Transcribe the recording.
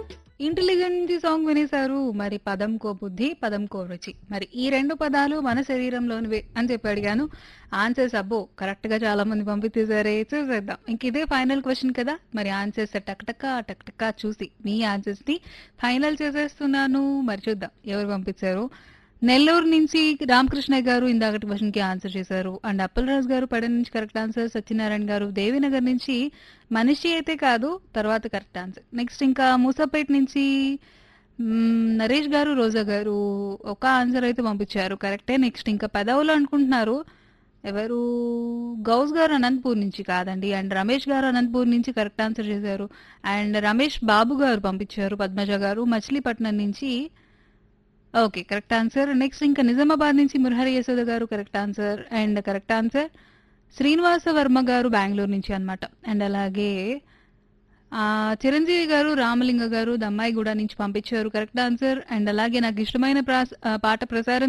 intelligent song వినేశారు మరి పదం కో బుద్ధి పదం కో రుచి మరి ఈ రెండు పదాలు మన శరీరంలోనివే అని చెప్పి అడిగాను ఆన్సర్స్ అబ్బో కరెక్ట్ గా చాలా మంది పంపించేసారే చూసేద్దాం ఇంక ఇదే ఫైనల్ క్వశ్చన్ కదా మరి ఆన్సర్స్ టక్టక టక్టక చూసి మీ ఆన్సర్స్ ని ఫైనల్ చేసేస్తున్నాను మరి చూద్దాం ఎవరు పంపించారు నెల్లూరు నుంచి రామకృష్ణ గారు ఇందాకటి క్వశ్చన్ కి ఆన్సర్ చేశారు అండ్ అప్పలరాజు గారు పడ నుంచి కరెక్ట్ ఆన్సర్ సత్యనారాయణ గారు దేవినగర్ నుంచి మనిషి అయితే కాదు తర్వాత కరెక్ట్ ఆన్సర్ నెక్స్ట్ ఇంకా మూసాపేట నుంచి మ్మ్, నరేష్ గారు రోజా గారు ఒక ఆన్సర్ అయితే పంపించారు కరెక్టే నెక్స్ట్ ఇంకా పెదవులు అనుకుంటున్నారు ఎవరు గౌస్ గారు అనంతపూర్ నుంచి కాదండి అండ్ రమేష్ గారు అనంతపూర్ నుంచి కరెక్ట్ ఆన్సర్ చేశారు అండ్ రమేష్ బాబు గారు పంపించారు పద్మజ గారు మచిలీపట్నం నుంచి ఓకే కరెక్ట్ ఆన్సర్ నెక్స్ట్ ఇంకా నిజామాబాద్ నుంచి Murahari Yashoda garu correct answer and correct answer Srinivasa Varma garu Bengaluru నుంచి అన్నమాట అండ్ అలాగే ఆ, చిరంజీవి గారు రామలింగ గారు దమ్మాయిగూడ నుంచి పంపించారు కరెక్ట్ ఆన్సర్ అండ్ అలాగే నాకు ఇష్టమైన ప్రాస్- ఆ, పాట ప్రసారం